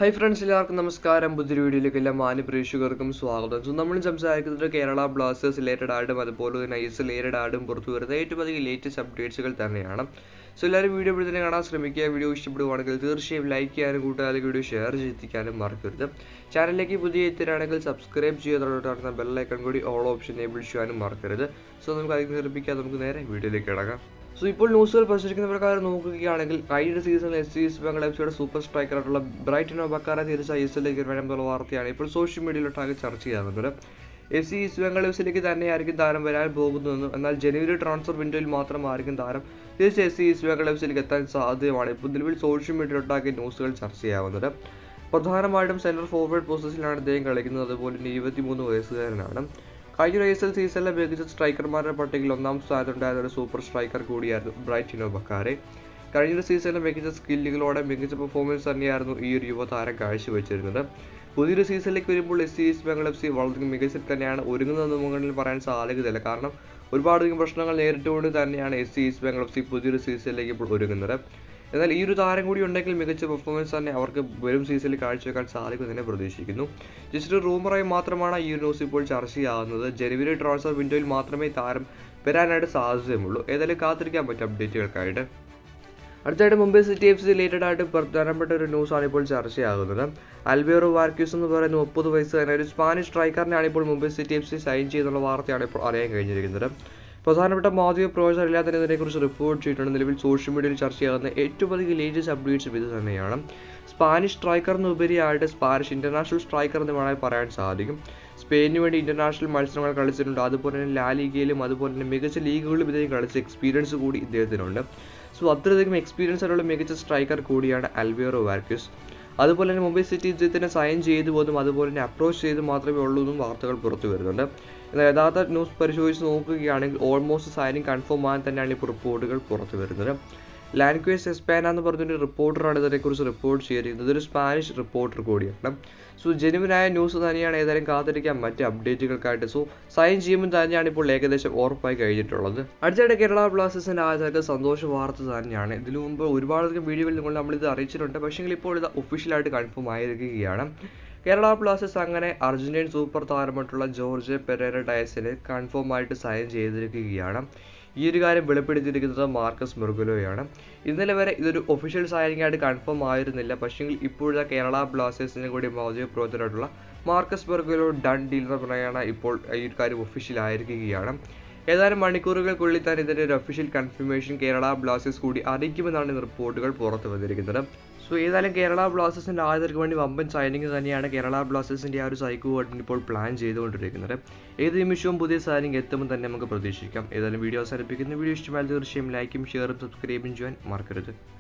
hi friends എല്ലാവർക്കും നമസ്കാരം പുതിയൊരു വീഡിയോയിലേക്ക് എല്ലാ മാന്യ പ്രേക്ഷകർക്കും സ്വാഗതം സോ നമ്മൾ സംസാരിക്കുന്നത് കേരള ബ്ലാസ്റ്റേഴ്സ് റിലേറ്റഡ് ആയിട്ടും അതുപോലെ തന്നെ ഐ എസ് റിലേറ്റഡ് ആയിട്ടും പുറത്തു വരുന്ന ഏറ്റവും അധികം ലേറ്റസ്റ്റ് അപ്ഡേറ്റ്സുകൾ തന്നെയാണ് സോ എല്ലാവരും വീഡിയോ ഇവിടെ തന്നെ കാണാൻ ശ്രമിക്കുക വീഡിയോ ഇഷ്ടപ്പെടുവാണെങ്കിൽ തീർച്ചയായും ലൈക്ക് ചെയ്യാനും കൂട്ടുകാർക്ക് വീഡിയോ ഷെയർ ചെയ്തിരിക്കാനും മറക്കരുത് ചാനലിലേക്ക് പുതിയ എത്തിയാണെങ്കിൽ സബ്സ്ക്രൈബ് ചെയ്തോട്ടാണ് ബെല്ലൈക്കൺ കൂടി ഓൾ ഓപ്ഷൻ എനേബിൾ ചെയ്യാനും മറക്കരുത് സോ നമുക്ക് അതിന് നിർമ്മിക്കാതെ നമുക്ക് നേരെ വീഡിയോയിലേക്ക് കിടക്കാം സോ ഇപ്പോൾ ന്യൂസുകൾ പ്രചരിക്കുന്ന പ്രകാരം നോക്കുകയാണെങ്കിൽ കഴിഞ്ഞ സീസണിൽ S C S Bengal F സിയുടെ സൂപ്പർ സ്ട്രൈക്കറായിട്ടുള്ള ബ്രൈറ്റൻ ഒബക്കാരെ തിരിച്ച ഐ എസ് എല്ലിലേക്ക് വരാനുള്ള വാർത്തയാണ് ഇപ്പോൾ സോഷ്യൽ മീഡിയയിലൊട്ടാകെ ചർച്ച ചെയ്യാറുള്ളത് F C East Bengal F സിയിലേക്ക് തന്നെയായിരിക്കും താരം വരാൻ പോകുന്നതെന്നും എന്നാൽ ജനുവരി ട്രാൻസ്ഫർ വിൻഡോയിൽ മാത്രമായിരിക്കും താരം തിരിച്ച് S C East Bengal F സിയിലേക്ക് എത്താൻ സാധ്യതയാണ് ഇപ്പോൾ നിലവിൽ സോഷ്യൽ മീഡിയയിലൊട്ടാകെ ന്യൂസുകൾ ചർച്ച ചെയ്യാവുന്നത് പ്രധാനമായിട്ടും സെൻട്രൽ ഫോർവേഡ് പൊസിഷനിലാണ് അദ്ദേഹം കളിക്കുന്നത് അതുപോലെ തന്നെ ഇരുപത്തിമൂന്ന് വയസ്സുകാരനാണ് കഴിഞ്ഞ ഐ എസ് എൽ സീസണിലെ മികച്ച സ്ട്രൈക്കർമാരുടെ പട്ടികയിൽ ഒന്നാം സ്ഥാനത്തുണ്ടായിരുന്ന ഒരു സൂപ്പർ സ്ട്രൈക്കർ കൂടിയായിരുന്നു ബ്രൈറ്റിനോ ബക്കാരെ കഴിഞ്ഞ സീസണിലെ മികച്ച സ്കില്ലുകളോടെ മികച്ച പെർഫോമൻസ് തന്നെയായിരുന്നു ഈ ഒരു യുവതാരം കാഴ്ചവെച്ചിരുന്നത് പുതിയൊരു സീസണിലേക്ക് വരുമ്പോൾ S C East Bengal F C വളരെ മികച്ച തന്നെയാണ് ഒരുങ്ങുന്നതെന്ന് മുകളിൽ പറയാൻ സാധിക്കത്തില്ല കാരണം ഒരുപാട് പ്രശ്നങ്ങൾ നേരിട്ടുകൊണ്ട് തന്നെയാണ് S C East Bengal F C പുതിയൊരു സീസണിലേക്ക് ഇപ്പോൾ ഒരുങ്ങുന്നത് എന്നാൽ ഈ ഒരു താരം കൂടി ഉണ്ടെങ്കിൽ മികച്ച പെർഫോമൻസ് തന്നെ അവർക്ക് വരും സീസണിൽ കാഴ്ചവെക്കാൻ സാധിക്കുമെന്ന് പ്രതീക്ഷിക്കുന്നു ജസ്റ്റ് ഒരു റൂമറായി മാത്രമാണ് ഈ ഒരു ന്യൂസ് ഇപ്പോൾ ചർച്ചയാകുന്നത് ജനുവരി ട്രാൻസ്ഫർ വിൻഡോയിൽ മാത്രമേ താരം വരാനായിട്ട് സാധ്യതയുള്ളൂ ഏതായാലും കാത്തിരിക്കാൻ പറ്റും അപ്ഡേറ്റുകൾക്കായിട്ട് അടുത്തായിട്ട് Mumbai city F C related ആയിട്ട് പ്രധാനപ്പെട്ട ഒരു ന്യൂസാണ് ഇപ്പോൾ ചർച്ചയാകുന്നത് അൽബിയോറോ വാർക്യൂസ് എന്ന് പറയുന്ന മുപ്പത് വയസ്സുകാരൻ ഒരു സ്പാനിഷ് സ്ട്രൈക്കറിനെയാണ് ഇപ്പോൾ Mumbai city F C sign ചെയ്യുന്നുള്ള വാർത്തയാണ് ഇപ്പോൾ അറിയാൻ കഴിഞ്ഞിരിക്കുന്നത് പ്രധാനപ്പെട്ട മാധ്യമ പ്രവർത്തകർ എല്ലാത്തിനും ഇതിനെക്കുറിച്ച് റിപ്പോർട്ട് ചെയ്തിട്ടുണ്ട് നിലവിൽ സോഷ്യൽ മീഡിയയിൽ ചർച്ചയാകുന്ന ഏറ്റവും അധികം ലേറ്റസ്റ്റ് അപ്ഡേറ്റ്സും ഇത് തന്നെയാണ് സ്പാനിഷ് സ്ട്രൈക്കറിനുപരിയായിട്ട് സ്പാനിഷ് ഇന്റർനാഷണൽ സ്ട്രൈക്കർ എന്ന് വേണമെങ്കിൽ പറയാൻ സാധിക്കും സ്പെയിനു വേണ്ടി ഇന്റർനാഷണൽ മത്സരങ്ങൾ കളിച്ചിട്ടുണ്ട് അതുപോലെ തന്നെ ലാ ലീഗയിലും അതുപോലെ തന്നെ മികച്ച ലീഗുകളിലും ഇദ്ദേഹം കളിച്ച എക്സ്പീരിയൻസ് കൂടി ഇദ്ദേഹത്തിനുണ്ട് സോ അത്രയധികം എക്സ്പീരിയൻസ് ആയിട്ടുള്ള മികച്ച സ്ട്രൈക്കർ കൂടിയാണ് അൽവിയറോ വാർക്യൂസ് അതുപോലെ തന്നെ മുംബൈ സിറ്റി ഇദ്ദേഹത്തിനെ സൈൻ ചെയ്തു പോലും അതുപോലെ തന്നെ അപ്രോച്ച് ചെയ്ത് മാത്രമേ ഉള്ളൂ എന്നും വാർത്തകൾ പുറത്തു വരുന്നുണ്ട് എന്നാൽ യഥാർത്ഥ ന്യൂസ് പരിശോധിച്ച് നോക്കുകയാണെങ്കിൽ ഓൾമോസ്റ്റ് സൈനിങ് കൺഫേം ആകാൻ തന്നെയാണ് ഇപ്പോൾ റിപ്പോർട്ടുകൾ പുറത്തു വരുന്നത് ലാൻക്വേസ് എസ്പാന എന്ന് പറഞ്ഞൊരു റിപ്പോർട്ടറാണ് ഇതിനെക്കുറിച്ച് റിപ്പോർട്ട് ചെയ്തിരിക്കുന്നത് ഇതൊരു സ്പാനിഷ് റിപ്പോർട്ടർ കൂടിയാണ് സോ ജെനുവിനായ ന്യൂസ് തന്നെയാണ് ഏതായാലും കാത്തിരിക്കാൻ മറ്റ് അപ്ഡേറ്റുകൾക്കായിട്ട് സോ സൈൻ ചെയ്യുമ്പോൾ തന്നെയാണ് ഇപ്പോൾ ഏകദേശം ഉറപ്പായി കഴിഞ്ഞിട്ടുള്ളത് അടുത്തിടെ കേരള ബ്ലാസ്റ്റേഴ്സിൻ്റെ ആചാരക്ക് സന്തോഷ വാർത്ത തന്നെയാണ് ഇതിനു മുമ്പ് ഒരുപാടധികം വീഡിയോകളിൽ നിങ്ങൾ നമ്മളിത് അറിയിച്ചിട്ടുണ്ട് പക്ഷേ ഇപ്പോൾ ഇത് ഒഫീഷ്യലായിട്ട് കൺഫേം ആയിരിക്കുകയാണ് കേരള ബ്ലാസ്റ്റേഴ്സ് അങ്ങനെ അർജന്റീൻ സൂപ്പർ താരമായിട്ടുള്ള ജോർജ് പെരേര ഡയസിനെ കൺഫേം ആയിട്ട് സൈൻ ചെയ്തിരിക്കുകയാണ് ഈ ഒരു കാര്യം വെളിപ്പെടുത്തിയിരിക്കുന്നത് മാർക്കസ് മെർഗുലോയാണ് ഇന്നലെ വരെ ഇതൊരു ഒഫീഷ്യൽ സൈനിങ് ആയിട്ട് കൺഫേം ആയിരുന്നില്ല പക്ഷേ ഇപ്പോഴത്തെ കേരള ബ്ലാസ്റ്റേഴ്സിനെ കൂടി മാധ്യമ പ്രവർത്തനമായിട്ടുള്ള മാർക്കസ് മെർഗുലോ ഡൺ ഡീൽ എന്ന് പറയുകയാണ് ഇപ്പോൾ ഈ ഒരു കാര്യം ഒഫീഷ്യൽ ആയിരിക്കുകയാണ് ഏതാനും മണിക്കൂറുകൾക്കുള്ളിൽ തന്നെ ഇതിൻ്റെ ഒരു ഒഫീഷ്യൽ കൺഫർമേഷൻ കേരള ബ്ലാസ്റ്റേഴ്സ് കൂടി അറിയിക്കുമെന്നാണ് റിപ്പോർട്ടുകൾ പുറത്തു വന്നിരിക്കുന്നത് സോ ഏതായാലും കേരള ബ്ലാസ്റ്റേഴ്സിൻ്റെ ആദ്യർക്ക് വേണ്ടി വമ്പൻ സൈനിങ് തന്നെയാണ് കേരള ബ്ലാസ്റ്റേഴ്സിൻ്റെ ആ ഒരു സൈക്കോ വേർഡിന് ഇപ്പോൾ പ്ലാൻ ചെയ്തുകൊണ്ടിരിക്കുന്നത് ഏത് നിമിഷവും പുതിയ സൈനിങ് എത്തുമെന്ന് തന്നെ നമുക്ക് പ്രതീക്ഷിക്കാം ഏതായാലും വീഡിയോ അവസാനിപ്പിക്കുന്ന വീഡിയോ ഇഷ്ടമായാൽ തീർച്ചയായും ലൈക്കും ഷെയറും സബ്സ്ക്രൈബും ചെയ്യാൻ മറക്കരുത്